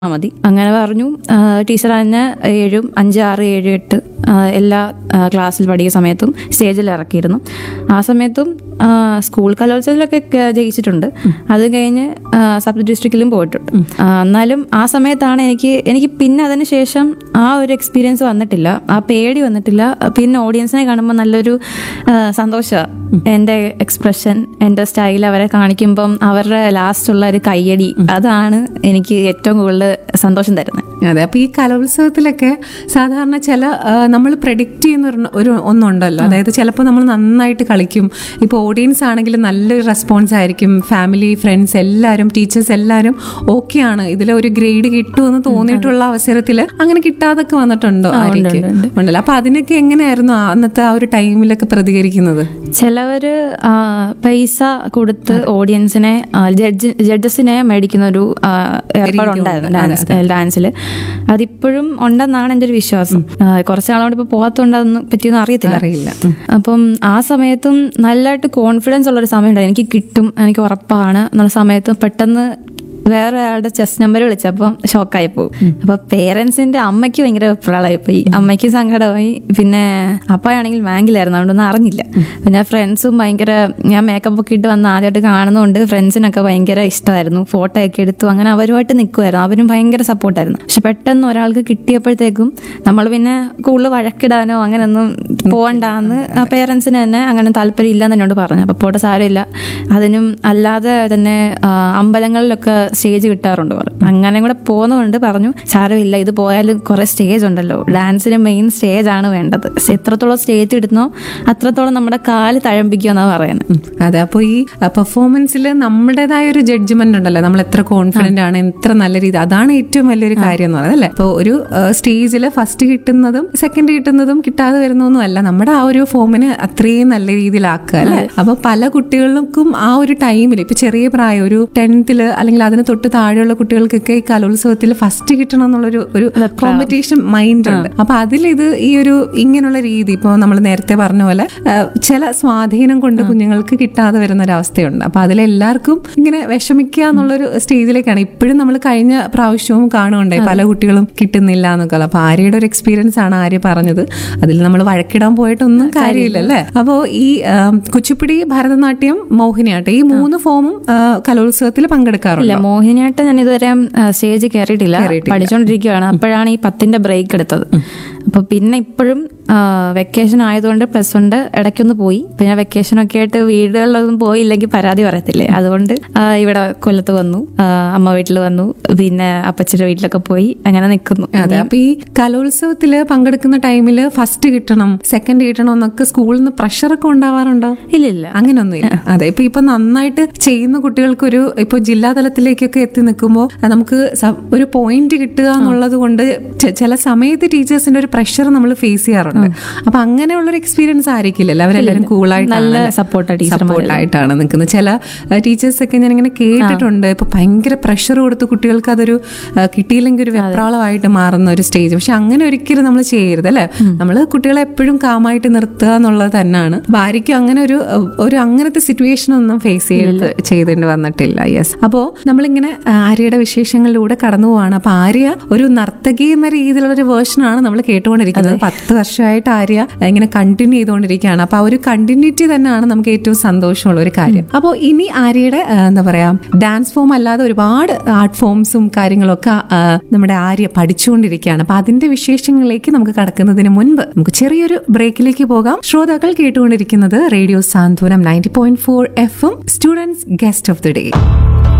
മതി അങ്ങനെ പറഞ്ഞു ആ, ടീച്ചർ തന്നെ ഏഴും അഞ്ച് ആറ് ഏഴ് എട്ട് ആ, എല്ലാ ആ, ക്ലാസ്സിൽ പഠിക്കുന്ന സമയത്തും സ്റ്റേജിൽ ഇറക്കിയിരുന്നു ആ സമയത്തും ആ, സ്കൂൾ കലോത്സവത്തിലൊക്കെ ക- ജയിച്ചിട്ടുണ്ട് അത് കഴിഞ്ഞ് ആ, സബ് ഡിസ്ട്രിക്റ്റിലും പോയിട്ടുണ്ട് ആ, എന്നാലും ആ സമയത്താണ് എനിക്ക് എനിക്ക് പിന്നെ അതിന് ശേഷം ആ ഒരു എക്സ്പീരിയൻസ് വന്നിട്ടില്ല ആ പേടി വന്നിട്ടില്ല പിന്നെ ഓഡിയൻസിനെ കാണുമ്പോൾ നല്ലൊരു സന്തോഷമാണ് എൻ്റെ എക്സ്പ്രഷൻ എൻ്റെ സ്റ്റൈൽ അവരെ കാണിക്കുമ്പം അവരുടെ ലാസ്റ്റ് ഉള്ള ഒരു കയ്യടി അതാണ് എനിക്ക് ഏറ്റവും കൂടുതൽ സന്തോഷം തരുന്നത് അതെ അപ്പൊ ഈ കലോത്സവത്തിലൊക്കെ സാധാരണ ചില നമ്മൾ പ്രഡിക്റ്റ് ചെയ്യുന്ന ഒരു- ഒരു ഒന്നുണ്ടല്ലോ അതായത് ചിലപ്പോൾ നമ്മൾ നന്നായിട്ട് കളിക്കും ഇപ്പോൾ ഓഡിയൻസ് ആണെങ്കിൽ നല്ലൊരു റെസ്പോൺസ് ആയിരിക്കും ഫാമിലി ഫ്രണ്ട്സ് എല്ലാവരും ടീച്ചേഴ്സ് എല്ലാവരും ഓക്കെ ആണ് ഇതിൽ ഒരു ഗ്രേഡ് കിട്ടുമെന്ന് തോന്നിയിട്ടുള്ള അവസരത്തിൽ അങ്ങനെ കിട്ടാതൊക്കെ വന്നിട്ടുണ്ടോ ആര്യയ്ക്ക് ഉണ്ടല്ലോ അപ്പൊ അതിനൊക്കെ എങ്ങനെയായിരുന്നു ആ അന്നത്തെ ആ ഒരു ടൈമിലൊക്കെ പ്രതികരിക്കുന്നത് ചിലവര് ആ, പൈസ കൊടുത്ത് ഓഡിയൻസിനെ ജഡ്ജ് ജഡ്ജസിനെ മേടിക്കുന്ന ഒരു ആ, ഏർപ്പാടുണ്ടായിരുന്നു ഡാൻസ് ഡാൻസിൽ അതിപ്പോഴും ഉണ്ടെന്നാണ് എൻ്റെ ഒരു വിശ്വാസം ആ, കുറച്ച് നാളോട് ഇപ്പോൾ പോകാത്തതുകൊണ്ട് അതൊന്നും പറ്റിയൊന്നും അറിയത്തില്ല അറിയില്ല അപ്പം ആ സമയത്തും നല്ലതായിട്ട് കോൺഫിഡൻസ് ഉള്ളൊരു സമയമുണ്ടായി എനിക്ക് കിട്ടും എനിക്ക് ഉറപ്പാണ് എന്നുള്ള സമയത്ത് പെട്ടെന്ന് വേറെ ഒരാളുടെ ചെസ് നമ്പർ വിളിച്ചപ്പം ഷോക്കായി പോകും അപ്പൊ പേരൻസിന്റെ അമ്മയ്ക്ക് ഭയങ്കര പ്രളമായി പോയി അമ്മയ്ക്ക് സങ്കടമായി പിന്നെ അപ്പായാണെങ്കിൽ ബാങ്കിലായിരുന്നു അതുകൊണ്ടൊന്നും അറിഞ്ഞില്ല പിന്നെ ഫ്രണ്ട്സും ഭയങ്കര ഞാൻ മേക്കപ്പ് ഒക്കെ ഇട്ട് വന്ന് ആദ്യമായിട്ട് കാണുന്നതുകൊണ്ട് ഫ്രണ്ട്സിനൊക്കെ ഭയങ്കര ഇഷ്ടമായിരുന്നു ഫോട്ടോ ഒക്കെ എടുത്തു അങ്ങനെ അവരുമായിട്ട് നിൽക്കുമായിരുന്നു അവരും ഭയങ്കര സപ്പോർട്ടായിരുന്നു പക്ഷെ പെട്ടെന്ന് ഒരാൾക്ക് കിട്ടിയപ്പോഴത്തേക്കും നമ്മൾ പിന്നെ കൂടുതൽ വഴക്കിടാനോ അങ്ങനെയൊന്നും പോകണ്ടാന്ന് പേരൻസിന് തന്നെ അങ്ങനെ താല്പര്യം ഇല്ലെന്ന് എന്നോട് പറഞ്ഞു അപ്പോൾ പോട്ടെ സാരമില്ല അതിനും അല്ലാതെ തന്നെ ആ, അമ്പലങ്ങളിലൊക്കെ സ്റ്റേജ് കിട്ടാറുണ്ട് പറഞ്ഞു അങ്ങനെ കൂടെ പോകുന്നതുകൊണ്ട് പറഞ്ഞു സാരമില്ല ഇത് പോയാലും കുറെ സ്റ്റേജ് ഉണ്ടല്ലോ ഡാൻസിന് മെയിൻ സ്റ്റേജ് ആണ് വേണ്ടത് എത്രത്തോളം സ്റ്റേജ് ഇടുന്നോ അത്രത്തോളം നമ്മുടെ കാല് തഴമ്പിക്കുമെന്നാണ് പറയുന്നത് ഉം. അതെ അപ്പോൾ ഈ പെർഫോമൻസിൽ നമ്മുടേതായ ഒരു ജഡ്ജ്മെന്റ് ഉണ്ടല്ലോ നമ്മൾ എത്ര കോൺഫിഡന്റ് ആണ് എത്ര നല്ല രീതി അതാണ് ഏറ്റവും വലിയൊരു കാര്യം എന്ന് പറയുന്നത് അല്ലേ അപ്പോൾ ഒരു സ്റ്റേജിൽ ഫസ്റ്റ് കിട്ടുന്നതും സെക്കൻഡ് കിട്ടുന്നതും കിട്ടാതെ വരുന്നൊന്നും അല്ല നമ്മുടെ ആ ഒരു ഫോമിനെ അത്രയും നല്ല രീതിയിലാക്കുക അല്ലേ അപ്പൊ പല കുട്ടികൾക്കും ആ ഒരു ടൈമിൽ ഇപ്പൊ ചെറിയ പ്രായം ഒരു ടെൻത്തില് അല്ലെങ്കിൽ അതിന് തൊട്ട് താഴെയുള്ള കുട്ടികൾക്കൊക്കെ ഈ കലോത്സവത്തിൽ ഫസ്റ്റ് കിട്ടണം എന്നുള്ളൊരു ഒരു കോമ്പറ്റീഷൻ മൈൻഡ് ഉണ്ട് അപ്പൊ അതിലിത് ഈ ഒരു ഇങ്ങനെയുള്ള രീതി ഇപ്പോൾ നമ്മൾ നേരത്തെ പറഞ്ഞ പോലെ ആ, ചില സ്വാധീനം കൊണ്ട് കുഞ്ഞുങ്ങൾക്ക് കിട്ടാതെ വരുന്ന ഒരു അവസ്ഥയുണ്ട് അപ്പൊ അതിലെല്ലാവർക്കും ഇങ്ങനെ വിഷമിക്കുക എന്നുള്ളൊരു സ്റ്റേജിലേക്കാണ് ഇപ്പോഴും നമ്മൾ കഴിഞ്ഞ പ്രാവശ്യവും കാണുകയുണ്ടായി പല കുട്ടികളും കിട്ടുന്നില്ല എന്നൊക്കെ അപ്പൊ ആര്യയുടെ ഒരു എക്സ്പീരിയൻസ് ആണ് ആര്യ പറഞ്ഞത് അതിൽ നമ്മൾ വഴക്കിടാൻ പോയിട്ടൊന്നും കാര്യമില്ല അല്ലേ അപ്പോ ഈ ആ, കുച്ചിപ്പിടി ഭരതനാട്യം മോഹിനിയാട്ടം ഈ മൂന്ന് ഫോമും ആ, കലോത്സവത്തിൽ പങ്കെടുക്കാറുണ്ട് ഇല്ല മോഹിനിയാട്ടം ഞാൻ ഇതുവരെ സ്റ്റേജ് കയറിയിട്ടില്ല പഠിച്ചുകൊണ്ടിരിക്കുകയാണ് അപ്പോഴാണ് ഈ പത്തിന്റെ ബ്രേക്ക് എടുത്തത് അപ്പൊ പിന്നെ ഇപ്പോഴും വെക്കേഷൻ ആയതുകൊണ്ട് പ്ലസ് വണ്ട് ഇടയ്ക്കൊന്ന് പോയി പിന്നെ വെക്കേഷൻ ഒക്കെ ആയിട്ട് വീടുകളിലൊന്നും പോയില്ലെങ്കിൽ പരാതി പറയത്തില്ലേ അതുകൊണ്ട് ആ, ഇവിടെ കൊല്ലത്ത് വന്നു ആ, അമ്മ വീട്ടിൽ വന്നു പിന്നെ അപ്പച്ചിയുടെ വീട്ടിലൊക്കെ പോയി അങ്ങനെ നിൽക്കുന്നു അതെ അപ്പൊ ഈ കലോത്സവത്തില് പങ്കെടുക്കുന്ന ടൈമില് ഫസ്റ്റ് കിട്ടണം സെക്കൻഡ് കിട്ടണം എന്നൊക്കെ സ്കൂളിൽ നിന്ന് പ്രഷറൊക്കെ ഉണ്ടാവാറുണ്ടോ ഇല്ല ഇല്ല അങ്ങനൊന്നുമില്ല അതെ ഇപ്പൊ ഇപ്പൊ നന്നായിട്ട് ചെയ്യുന്ന കുട്ടികൾക്കൊരു ഇപ്പൊ ജില്ലാ തലത്തിലേക്കൊക്കെ എത്തി നിൽക്കുമ്പോൾ നമുക്ക് സ- ഒരു പോയിന്റ് കിട്ടുക എന്നുള്ളത് കൊണ്ട് ചെ- ചില സമയത്ത് ടീച്ചേഴ്സിന്റെ ഒരു പ്രഷർ നമ്മൾ ഫേസ് ചെയ്യാറുണ്ട് അപ്പൊ അങ്ങനെയുള്ള ഒരു എക്സ്പീരിയൻസ് ആയിരിക്കില്ലല്ലോ അവരെല്ലാവരും കൂളായിട്ട് നല്ല സപ്പോർട്ടാണ് ടീച്ചർ സപ്പോർട്ടായിട്ടാണ് നിൽക്കുന്നത് ചില ടീച്ചേഴ്സ് ഒക്കെ ഞാൻ ഇങ്ങനെ കേട്ടിട്ടുണ്ട് ഇപ്പൊ ഭയങ്കര പ്രഷർ കൊടുത്ത് കുട്ടികൾക്ക് അതൊരു ആ, കിട്ടിയില്ലെങ്കിൽ ഒരു വെപ്രാളമായിട്ട് മാറുന്ന ഒരു സ്റ്റേജ് പക്ഷെ അങ്ങനെ ഒരിക്കലും നമ്മൾ ചെയ്യരുത് അല്ലെ നമ്മൾ കുട്ടികളെ എപ്പോഴും കാമായിട്ട് നിർത്തുക എന്നുള്ളത് തന്നെയാണ് ഭാര്യയ്ക്കും അങ്ങനെ ഒരു ഒരു അങ്ങനത്തെ സിറ്റുവേഷൻ ഒന്നും ഫേസ് ചെയ്ത് ചെയ്തേണ്ടി വന്നിട്ടില്ല യെസ് അപ്പോ നമ്മളിങ്ങനെ ആ, ആര്യയുടെ വിശേഷങ്ങളിലൂടെ കടന്നു പോവാണ് അപ്പൊ ആര്യ ഒരു നർത്തകി എന്ന രീതിയിലുള്ള ഒരു വേർഷനാണ് നമ്മൾ കേട്ടുകൊണ്ടിരിക്കുന്നത് പത്ത് വർഷമായിട്ട് ആര്യ ഇങ്ങനെ കണ്ടിന്യൂ ചെയ്തുകൊണ്ടിരിക്കുകയാണ് അപ്പൊ ആ ഒരു കണ്ടിന്യൂറ്റി തന്നെയാണ് നമുക്ക് ഏറ്റവും സന്തോഷമുള്ള ഒരു കാര്യം അപ്പോൾ ഇനി ആര്യയുടെ ആ, എന്താ പറയാ ഡാൻസ് ഫോം അല്ലാതെ ഒരുപാട് ആർട്ട് ഫോംസും കാര്യങ്ങളൊക്കെ ആ, നമ്മുടെ ആര്യ പഠിച്ചുകൊണ്ടിരിക്കുകയാണ് അപ്പൊ അതിന്റെ വിശേഷങ്ങളിലേക്ക് നമുക്ക് കടക്കുന്നതിന് മുൻപ് നമുക്ക് ചെറിയൊരു ബ്രേക്കിലേക്ക് പോകാം ശ്രോതാക്കൾ കേട്ടുകൊണ്ടിരിക്കുന്നത് radio Santhwanam ninety point four F M students guest of the day